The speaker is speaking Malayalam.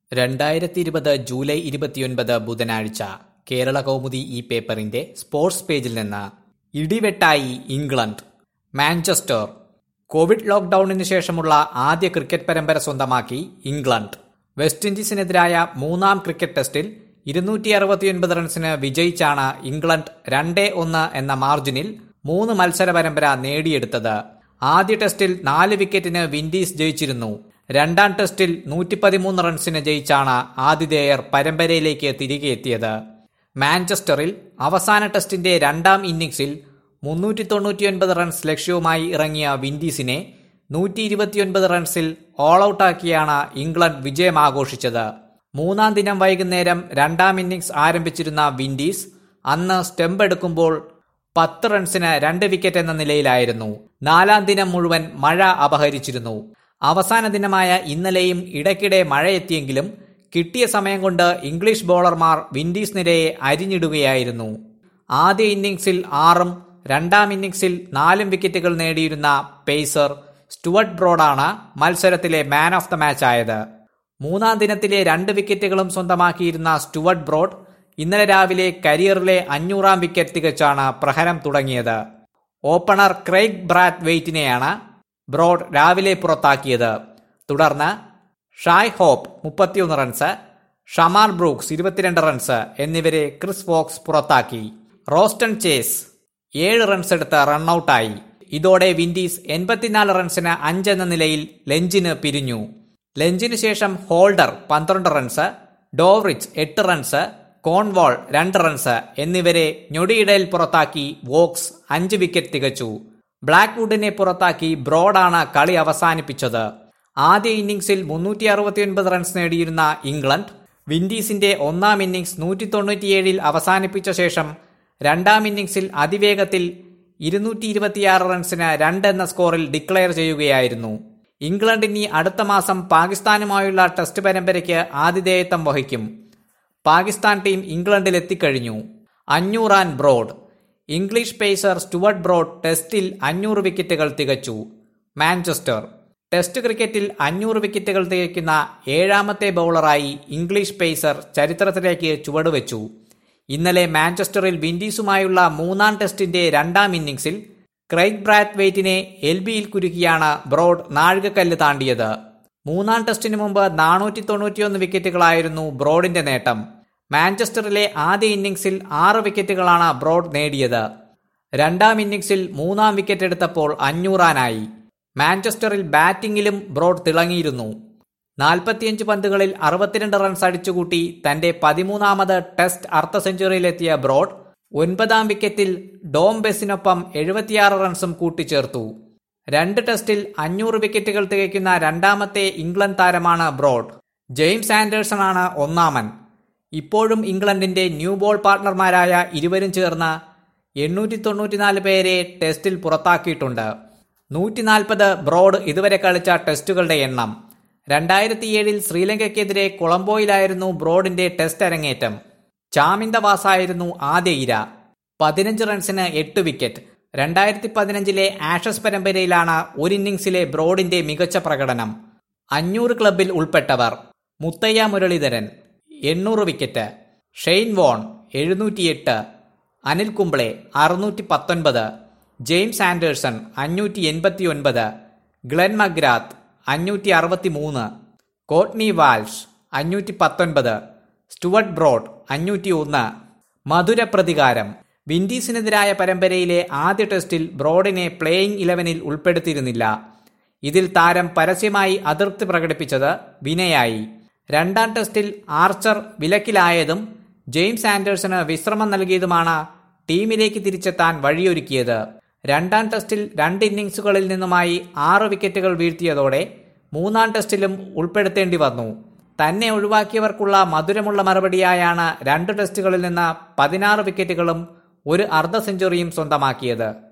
രണ്ടായിരത്തി ഇരുപത് ജൂലൈ ഇരുപത്തിയൊൻപത് ബുധനാഴ്ച കേരള കൗമുദി ഈ പേപ്പറിന്റെ സ്പോർട്സ് പേജിൽ നിന്ന് ഇടിവെട്ടായി ഇംഗ്ലണ്ട് മാഞ്ചസ്റ്റർ കോവിഡ് ലോക്ഡൌണിന് ശേഷമുള്ള ആദ്യ ക്രിക്കറ്റ് പരമ്പര സ്വന്തമാക്കി ഇംഗ്ലണ്ട് വെസ്റ്റ് ഇൻഡീസിനെതിരായ മൂന്നാം ക്രിക്കറ്റ് ടെസ്റ്റിൽ ഇരുന്നൂറ്റി അറുപത്തിയൊൻപത് റൺസിന് വിജയിച്ചാണ് ഇംഗ്ലണ്ട് രണ്ടേ ഒന്ന് എന്ന മാർജിനിൽ മൂന്ന് മത്സര പരമ്പര നേടിയെടുത്തത് ആദ്യ ടെസ്റ്റിൽ നാല് വിക്കറ്റിന് വിൻഡീസ് ജയിച്ചിരുന്നു രണ്ടാം ടെസ്റ്റിൽ നൂറ്റി പതിമൂന്ന് റൺസിന് ജയിച്ചാണ് ആതിഥേയർ പരമ്പരയിലേക്ക് തിരികെ എത്തിയത് മാഞ്ചസ്റ്ററിൽ അവസാന ടെസ്റ്റിന്റെ രണ്ടാം ഇന്നിംഗ്സിൽ മുന്നൂറ്റി തൊണ്ണൂറ്റിയൊൻപത് റൺസ് ലക്ഷ്യവുമായി ഇറങ്ങിയ വിൻഡീസിനെ നൂറ്റി ഇരുപത്തിയൊൻപത് റൺസിൽ ഓൾ ഔട്ടാക്കിയാണ് ഇംഗ്ലണ്ട് വിജയം ആഘോഷിച്ചത് മൂന്നാം ദിനം വൈകുന്നേരം രണ്ടാം ഇന്നിംഗ്സ് ആരംഭിച്ചിരുന്ന വിൻഡീസ് അന്ന് സ്റ്റെമ്പ് എടുക്കുമ്പോൾ പത്ത് റൺസിന് രണ്ട് വിക്കറ്റ് എന്ന നിലയിലായിരുന്നു നാലാം ദിനം മുഴുവൻ മഴ അപഹരിച്ചിരുന്നു അവസാന ദിനമായ ഇന്നലെയും ഇടയ്ക്കിടെ മഴയെത്തിയെങ്കിലും കിട്ടിയ സമയം കൊണ്ട് ഇംഗ്ലീഷ് ബോളർമാർ വിൻഡീസ് നിരയെ അരിഞ്ഞിടുകയായിരുന്നു ആദ്യ ഇന്നിംഗ്സിൽ ആറും രണ്ടാം ഇന്നിംഗ്സിൽ നാലും വിക്കറ്റുകൾ നേടിയിരുന്ന പേസർ സ്റ്റുവർട്ട് ബ്രോഡാണ് മത്സരത്തിലെ മാൻ ഓഫ് ദ മാച്ച് ആയത് മൂന്നാം ദിനത്തിലെ രണ്ട് വിക്കറ്റുകളും സ്വന്തമാക്കിയിരുന്ന സ്റ്റുവർട്ട് ബ്രോഡ് ഇന്നലെ രാവിലെ കരിയറിലെ അഞ്ഞൂറാം വിക്കറ്റ് തികച്ചാണ് പ്രഹരം തുടങ്ങിയത് ഓപ്പണർ ക്രെയ്ഗ് ബ്രാറ്റ് വെയ്റ്റിനെയാണ് ബ്രോഡ് രാവിലെ പുറത്താക്കിയത് തുടർന്ന് ഷായ് ഹോപ്പ് മുപ്പത്തിയൊന്ന് റൺസ് ഷമാർ ബ്രൂക്സ് ഇരുപത്തിരണ്ട് റൺസ് എന്നിവരെ ക്രിസ് ഫോക്സ് പുറത്താക്കി റോസ്റ്റൺ ചേസ് ഏഴ് റൺസ് എടുത്ത് റണ്ണൌട്ടായി ഇതോടെ വിൻഡീസ് എൺപത്തിനാല് റൺസിന് അഞ്ചെന്ന നിലയിൽ ലഞ്ചിന് പിരിഞ്ഞു ലഞ്ചിന് ശേഷം ഹോൾഡർ പന്ത്രണ്ട് റൺസ് ഡോവറിച്ച് എട്ട് റൺസ് കോൺവാൾ രണ്ട് റൺസ് എന്നിവരെ ഞൊടിയിടയിൽ പുറത്താക്കി വോക്സ് അഞ്ച് വിക്കറ്റ് തികച്ചു ബ്ലാക്ക്വുഡിനെ പുറത്താക്കി ബ്രോഡാണ് കളി അവസാനിപ്പിച്ചത് ആദ്യ ഇന്നിംഗ്സിൽ മുന്നൂറ്റി അറുപത്തിയൊൻപത് റൺസ് നേടിയിരുന്ന ഇംഗ്ലണ്ട് വിൻഡീസിന്റെ ഒന്നാം ഇന്നിംഗ്സ് നൂറ്റി തൊണ്ണൂറ്റിയേഴിൽ അവസാനിപ്പിച്ച ശേഷം രണ്ടാം ഇന്നിംഗ്സിൽ അതിവേഗത്തിൽ ഇരുന്നൂറ്റി ഇരുപത്തിയാറ് റൺസിന് രണ്ട് എന്ന സ്കോറിൽ ഡിക്ലെയർ ചെയ്യുകയായിരുന്നു ഇംഗ്ലണ്ട് ഇനി അടുത്ത മാസം പാകിസ്ഥാനുമായുള്ള ടെസ്റ്റ് പരമ്പരയ്ക്ക് ആതിഥേയത്വം വഹിക്കും പാകിസ്ഥാൻ ടീം ഇംഗ്ലണ്ടിൽ എത്തിക്കഴിഞ്ഞു അഞ്ഞൂറാൻ Broad English pacer Stuart Broad ടെസ്റ്റിൽ അഞ്ഞൂറ് വിക്കറ്റുകൾ തികച്ചു മാഞ്ചസ്റ്റർ ടെസ്റ്റ് ക്രിക്കറ്റിൽ അഞ്ഞൂറ് വിക്കറ്റുകൾ തികയ്ക്കുന്ന ഏഴാമത്തെ ബൌളറായി ഇംഗ്ലീഷ് പേസർ ചരിത്രത്തിലേക്ക് ചുവടുവെച്ചു ഇന്നലെ മാഞ്ചസ്റ്ററിൽ വിൻഡീസുമായുള്ള മൂന്നാം ടെസ്റ്റിന്റെ രണ്ടാം ഇന്നിംഗ്സിൽ ക്രൈഗ് ബ്രാറ്റ് വെയ്റ്റിനെ എൽ ബിയിൽ കുരുക്കിയാണ് ബ്രോഡ് നാഴികക്കല്ല് താണ്ടിയത് മൂന്നാം ടെസ്റ്റിന് മുമ്പ് നാനൂറ്റി തൊണ്ണൂറ്റിയൊന്ന് വിക്കറ്റുകളായിരുന്നു ബ്രോഡിന്റെ നേട്ടം മാഞ്ചസ്റ്ററിലെ ആദ്യ ഇന്നിംഗ്സിൽ ആറ് വിക്കറ്റുകളാണ് ബ്രോഡ് നേടിയത് രണ്ടാം ഇന്നിംഗ്സിൽ മൂന്നാം വിക്കറ്റ് എടുത്തപ്പോൾ അഞ്ഞൂറാനായി മാഞ്ചസ്റ്ററിൽ ബാറ്റിംഗിലും ബ്രോഡ് തിളങ്ങിയിരുന്നു നാൽപ്പത്തിയഞ്ച് പന്തുകളിൽ അറുപത്തിരണ്ട് റൺസ് അടിച്ചുകൂട്ടി തന്റെ പതിമൂന്നാമത് ടെസ്റ്റ് അർദ്ധ സെഞ്ചുറിയിലെത്തിയ ബ്രോഡ് ഒൻപതാം വിക്കറ്റിൽ ഡോം ബെസിനൊപ്പം എഴുപത്തിയാറ് റൺസും കൂട്ടിച്ചേർത്തു രണ്ട് ടെസ്റ്റിൽ അഞ്ഞൂറ് വിക്കറ്റുകൾ തികയ്ക്കുന്ന രണ്ടാമത്തെ ഇംഗ്ലണ്ട് താരമാണ് ബ്രോഡ് ജെയിംസ് ആൻഡേഴ്സൺ ആണ് ഒന്നാമൻ ഇപ്പോഴും ഇംഗ്ലണ്ടിന്റെ ന്യൂ ബോൾ പാർട്ട്ണർമാരായ ഇരുവരും ചേർന്ന് എണ്ണൂറ്റി തൊണ്ണൂറ്റിനാല് പേരെ ടെസ്റ്റിൽ പുറത്താക്കിയിട്ടുണ്ട് നൂറ്റി നാൽപ്പത് ബ്രോഡ് ഇതുവരെ കളിച്ച ടെസ്റ്റുകളുടെ എണ്ണം രണ്ടായിരത്തി ഏഴിൽ ശ്രീലങ്കയ്ക്കെതിരെ കൊളംബോയിലായിരുന്നു ബ്രോഡിന്റെ ടെസ്റ്റ് അരങ്ങേറ്റം ചാമിന്ദവാസായിരുന്നു ആദ്യ ഇര പതിനഞ്ച് റൺസിന് എട്ട് വിക്കറ്റ് രണ്ടായിരത്തി പതിനഞ്ചിലെ ആഷസ് പരമ്പരയിലാണ് ഒരു ഇന്നിംഗ്സിലെ ബ്രോഡിന്റെ മികച്ച പ്രകടനം അഞ്ഞൂറ് ക്ലബിൽ ഉൾപ്പെട്ടവർ മുത്തയ്യ മുരളീധരൻ എണ്ണൂറ് വിക്കറ്റ് ഷെയ്ൻ വോൺ എഴുന്നൂറ്റിയെട്ട് അനിൽ കുംബ്ലെ അറുന്നൂറ്റി പത്തൊൻപത് ജെയിംസ് ആൻഡേഴ്സൺ അഞ്ഞൂറ്റി എൺപത്തി ഒൻപത് ഗ്ലെൻ മഗ്രാത്ത് അഞ്ഞൂറ്റി അറുപത്തി മൂന്ന് കോട്നി വാൽഷ് അഞ്ഞൂറ്റി പത്തൊൻപത് സ്റ്റുവർട്ട് ബ്രോഡ് അഞ്ഞൂറ്റി ഒന്ന് മധുര പ്രതികാരം വിൻഡീസിനെതിരായ പരമ്പരയിലെ ആദ്യ ടെസ്റ്റിൽ ബ്രോഡിനെ പ്ലേയിംഗ് ഇലവനിൽ ഉൾപ്പെടുത്തിയിരുന്നില്ല ഇതിൽ താരം പരസ്യമായി അതൃപ്തി പ്രകടിപ്പിച്ചത് വിനയായി രണ്ടാം ടെസ്റ്റിൽ ആർച്ചർ വിലക്കിലായതും ജെയിംസ് ആൻഡേഴ്സന് വിശ്രമം നൽകിയതുമാണ് ടീമിലേക്ക് തിരിച്ചെത്താൻ വഴിയൊരുക്കിയത് രണ്ടാം ടെസ്റ്റിൽ രണ്ട് ഇന്നിംഗ്സുകളിൽ നിന്നുമായി ആറ് വിക്കറ്റുകൾ വീഴ്ത്തിയതോടെ മൂന്നാം ടെസ്റ്റിലും ഉൾപ്പെടുത്തേണ്ടി വന്നു തന്നെ ഒഴിവാക്കിയവർക്കുള്ള മധുരമുള്ള മറുപടിയായാണ് രണ്ട് ടെസ്റ്റുകളിൽ നിന്ന് പതിനാറ് വിക്കറ്റുകളും ഒരു അർദ്ധ സെഞ്ചുറിയും സ്വന്തമാക്കിയത്